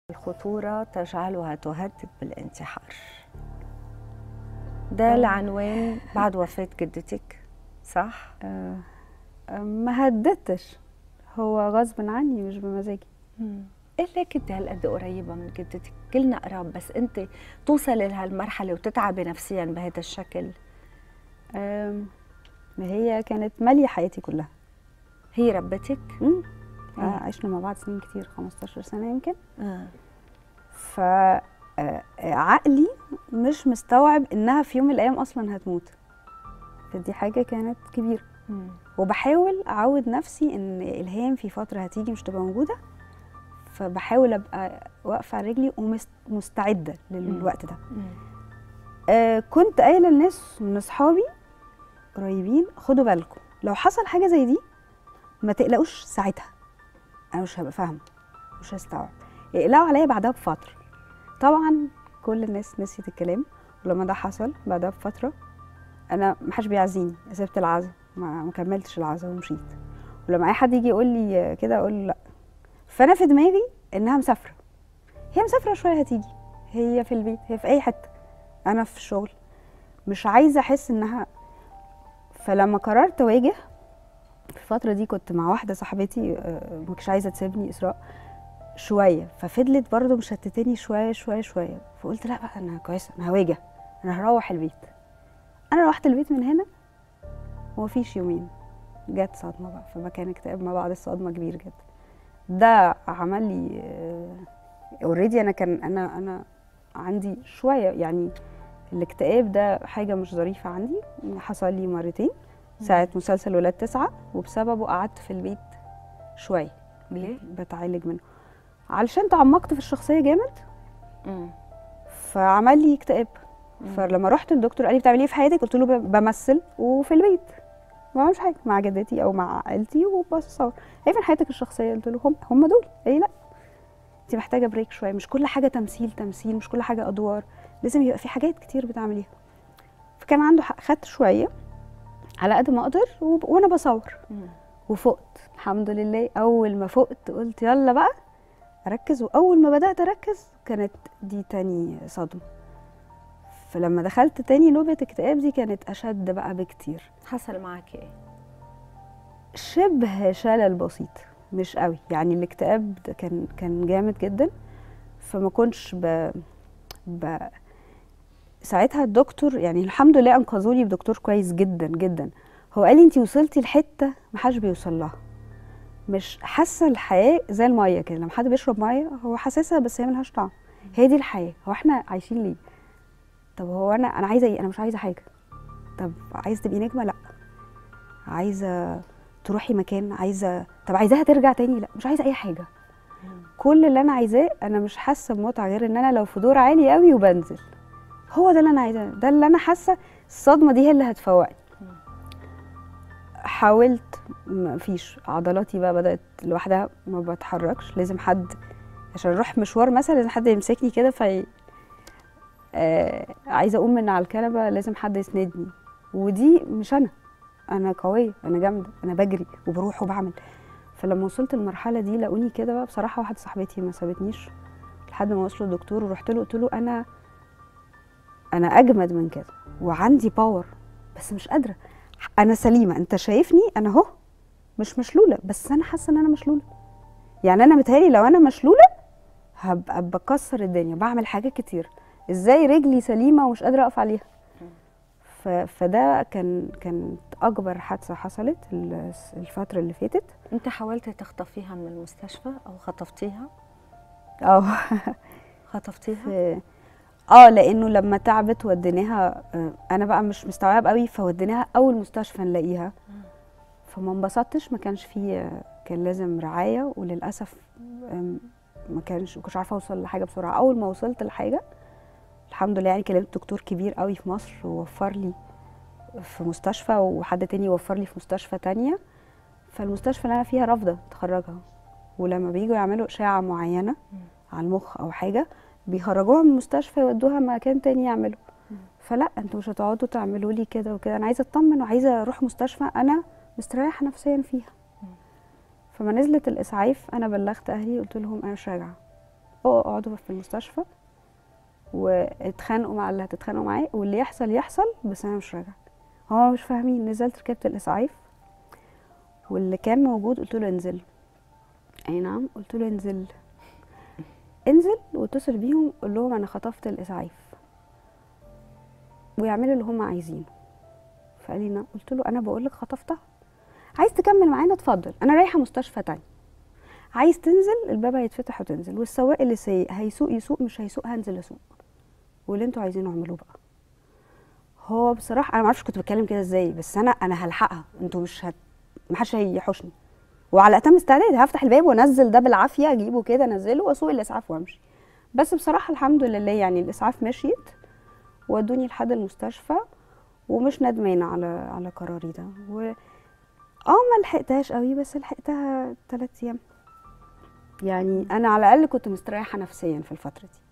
الخطورة تجعلها تهدد بالانتحار ده العنوان بعد وفاة جدتك صح؟ آه آه، ما هددتش هو غصب عني مش بمزاجي ايه ليه كنت هالقد قريبة من جدتك؟ كلنا قراب بس انت توصلي لهالمرحلة وتتعبي نفسيا بهذا الشكل آم، ما هي كانت مالية حياتي كلها هي ربتك؟ مم. آه إيه. عشنا مع بعض سنين كتير 15 سنة يمكن آه. ف آه، آه، عقلي مش مستوعب انها في يوم من الايام اصلا هتموت فدي حاجة كانت كبيرة مم. وبحاول اعود نفسي ان الهام في فتره هتيجي مش تبقى موجوده فبحاول ابقى واقفه على رجلي ومستعده للوقت ده مم. آه كنت قايله لناس من اصحابي قريبين خدوا بالكم لو حصل حاجه زي دي ما تقلقوش ساعتها انا مش هبقى فاهمه مش هستوعب يقلقوا عليا بعدها بفتره طبعا كل الناس نسيت الكلام ولما ده حصل بعدها بفتره انا ما حدش بيعزيني سبت العزا ما ما كملتش العزا ومشيت ولما اي حد يجي يقول لي كده اقول له لا فانا في دماغي انها مسافره هي مسافره شويه هتيجي هي في البيت هي في اي حته انا في الشغل مش عايزه احس انها فلما قررت اواجه في الفتره دي كنت مع واحده صاحبتي آه، ما كانتش عايزه تسيبني اسراء شويه ففضلت برضو مشتتاني شويه شويه شويه فقلت لا بقى انا كويسه انا هواجه انا هروح البيت انا روحت البيت من هنا ومفيش يومين جت صدمه بقى فمكان اكتئاب ما بعد الصدمه كبير جدا ده عمل لي اوريدي انا كان انا انا عندي شويه يعني الاكتئاب ده حاجه مش ظريفه عندي حصل لي مرتين ساعه مسلسل ولاد تسعة وبسببه قعدت في البيت شويه ليه؟ بتعالج منه علشان تعمقت في الشخصيه جامد مم. فعمل لي اكتئاب فلما رحت الدكتور قال لي بتعملي ايه في حياتك قلت له ب- بمثل وفي البيت ما بعملش حاجه مع جدتي او مع عيلتي وبصور ايه فين حياتك الشخصيه قلت له هم هم دول ايه لا انت محتاجه بريك شويه مش كل حاجه تمثيل تمثيل مش كل حاجه ادوار لازم يبقى في حاجات كتير بتعمليها فكان عنده حق خدت شويه على قد ما اقدر وب- وانا بصور مم. وفقت الحمد لله اول ما فقت قلت يلا بقى اركز واول ما بدات اركز كانت دي تاني صدمه فلما دخلت تاني نوبه اكتئاب دي كانت اشد بقى بكتير حصل معك ايه؟ شبه شلل بسيط مش قوي يعني الاكتئاب ده كان كان جامد جدا فما كنتش ب... ب... ساعتها الدكتور يعني الحمد لله انقذوني بدكتور كويس جدا جدا هو قال لي انت وصلتي لحته محدش بيوصل لها مش حاسه الحياه زي الميه كده لما حد بيشرب ميه هو حاسسها بس هي ملهاش طعم هي دي الحياه هو احنا عايشين ليه طب هو انا انا عايزه ايه انا مش عايزه حاجه طب عايزه تبقي نجمه لا عايزه تروحي مكان عايزه طب عايزاها ترجع تاني لا مش عايزه اي حاجه كل اللي انا عايزاه انا مش حاسه بمتعه غير ان انا لو في دور عالي قوي وبنزل هو ده اللي انا عايزاه ده اللي انا حاسه الصدمه دي هي اللي هتفوقني حاولت مفيش عضلاتي بقى بدات لوحدها ما بتحركش لازم حد عشان اروح مشوار مثلا لازم حد يمسكني كده في آه عايزه اقوم من على الكنبه لازم حد يسندني ودي مش انا انا قويه انا جامده انا بجري وبروح وبعمل فلما وصلت المرحله دي لقوني كده بقى بصراحه واحده صاحبتي ما سابتنيش لحد ما وصلوا الدكتور ورحت له قلت له انا انا اجمد من كده وعندي باور بس مش قادره انا سليمه انت شايفني انا اهو مش مشلوله بس انا حاسه ان انا مشلوله يعني انا متهيألي لو انا مشلوله هبقى بكسر الدنيا بعمل حاجات كتير ازاي رجلي سليمه ومش قادره اقف عليها ف... فده كان كانت اكبر حادثه حصلت ال- الفتره اللي فاتت انت حاولتي تخطفيها من المستشفى او خطفتيها؟ اه خطفتيها؟ في- اه لانه لما تعبت وديناها آه، انا بقى مش مستوعب قوي فوديناها اول مستشفى نلاقيها فما انبسطتش ما كانش فيه آه، كان لازم رعايه وللاسف آم، ما كانش ما كنتش عارفه اوصل لحاجه بسرعه اول ما وصلت لحاجه الحمد لله يعني كلمت دكتور كبير قوي في مصر ووفر لي في مستشفى وحد تاني وفر لي في مستشفى تانية فالمستشفى اللي انا فيها رافضه تخرجها ولما بييجوا يعملوا اشعه معينه على المخ او حاجه بيخرجوها من المستشفى يودوها مكان تاني يعملوا فلا انتوا مش هتقعدوا تعملوا لي كده وكده انا عايزه اطمن وعايزه اروح مستشفى انا مستريحه نفسيا فيها فما نزلت الاسعاف انا بلغت اهلي قلت لهم انا مش راجعه اه اقعدوا في المستشفى واتخانقوا مع اللي هتتخانقوا معاه واللي يحصل يحصل بس انا مش راجعه هو مش فاهمين نزلت ركبت الاسعاف واللي كان موجود قلت له انزل اي نعم قلت له انزل انزل واتصل بيهم قول لهم انا خطفت الاسعاف ويعملوا اللي هم عايزينه فقال لي نعم قلت له انا بقول لك خطفتها عايز تكمل معانا اتفضل انا رايحه مستشفى تاني عايز تنزل الباب هيتفتح وتنزل والسواق اللي سايق هيسوق يسوق مش هيسوق هنزل اسوق واللي انتوا عايزينه اعملوه بقى هو بصراحه انا ما اعرفش كنت بتكلم كده ازاي بس انا انا هلحقها انتوا مش هت محدش هيحوشني وعلى اتم استعداد هفتح الباب وانزل ده بالعافيه اجيبه كده انزله واسوق الاسعاف وامشي بس بصراحه الحمد لله يعني الاسعاف مشيت ودوني لحد المستشفى ومش ندمانه على على قراري ده و اه ما لحقتهاش قوي بس لحقتها ثلاث ايام يعني انا على الاقل كنت مستريحه نفسيا في الفتره دي